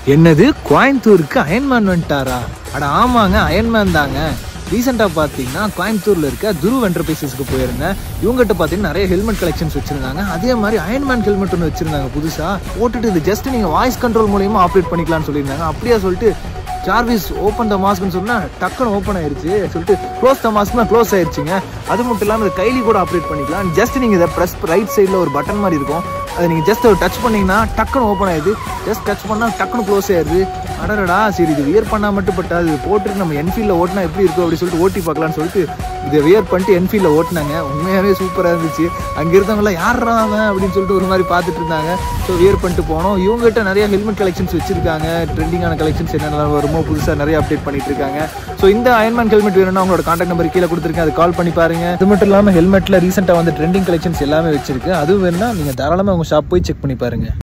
என்னது கோயம்புத்தூருக்கு அயன்மேன் வந்துட்டாரா அட ஆமாங்க அயன்மேன் தாங்க ரீசெண்டாக பார்த்தீங்கன்னா கோயம்புத்தூரில் இருக்க துருவ் என்டர்பிரைசஸ்க்கு போயிருந்தேன் இவங்ககிட்ட பார்த்தீங்கன்னா நிறைய ஹெல்மெட் கலெக்ஷன்ஸ் வச்சிருந்தாங்க அதே மாதிரி அயன்மேன் ஹெல்மெட் ஒன்று வச்சிருந்தாங்க புதுசாக போட்டுட்டு இது ஜஸ்ட் நீங்கள் வாய்ஸ் கண்ட்ரோல் மூலியமா ஆப்ரேட் பண்ணிக்கலாம்னு சொல்லியிருந்தாங்க அப்படியே சொல்லிட்டு சார்விஸ் ஓப்பன் த மாஸ்க்னு சொன்னா டக்குன்னு ஓப்பன் ஆயிருச்சு சொல்லிட்டு க்ளோஸ் த மாஸ்க்னா க்ளோஸ் ஆயிருச்சுங்க அது மட்டும் இல்லாமல் இது கைலி கூட ஆப்ரேட் பண்ணிக்கலாம் ஜஸ்ட் நீங்கள் இதை ப்ரெஸ் ரைட் சைடில் ஒரு பட்டன் மாதிரி இருக்கும் அதை நீங்கள் ஜஸ்ட் ஒரு டச் பண்ணீங்கன்னா டக்குன்னு ஓப்பன் ஆயிடுது ஜஸ்ட் டச் பண்ணால் டக்குன்னு க்ளோஸ் ஆயிடுது அடடா சரி இது வியர் பண்ணால் மட்டும் பட்டா இது போட்டுட்டு நம்ம என்ஃபீல்டில் ஓட்டினா எப்படி இருக்கும் அப்படி சொல்லிட்டு ஓட்டி பார்க்கலாம்னு சொல்லிட்டு இதை வியர் பண்ணிட்டு என்ஃபீல்டில் ஓட்டினாங்க உண்மையாகவே சூப்பராக இருந்துச்சு அங்கே இருந்தவங்களாம் யாரா அவன் அப்படின்னு சொல்லிட்டு ஒரு மாதிரி பார்த்துட்டு இருந்தாங்க ஸோ வியர் பண்ணிட்டு போனோம் இவங்ககிட்ட நிறைய ஹெல்மெட் கலெக்ஷன்ஸ் வச்சிருக்காங்க ட்ரெண்டிங்கான கலெக்ஷன்ஸ் என்னென்ன வருமோ புதுசாக நிறைய அப்டேட் பண்ணிட்டு இருக்காங்க ஸோ இந்த அயன்மேன் ஹெல்மெட் வேணும்னா அவங்களோட கான்டாக்ட் நம்பர் கீழே கொடுத்துருக்கேன் அது கால் பண்ணி பாருங்க அது மட்டும் இல்லாமல் ஹெல்மெட்டில் ரீசெண்டாக வந்து ட்ரெண்டிங் கலெக்ஷன்ஸ் எல்லாமே வச்சிருக்கு அதுவும் வேணும்னா நீங்கள் தாராளமாக உங்கள் ஷாப் போய் செக் பண்ணி பாருங்க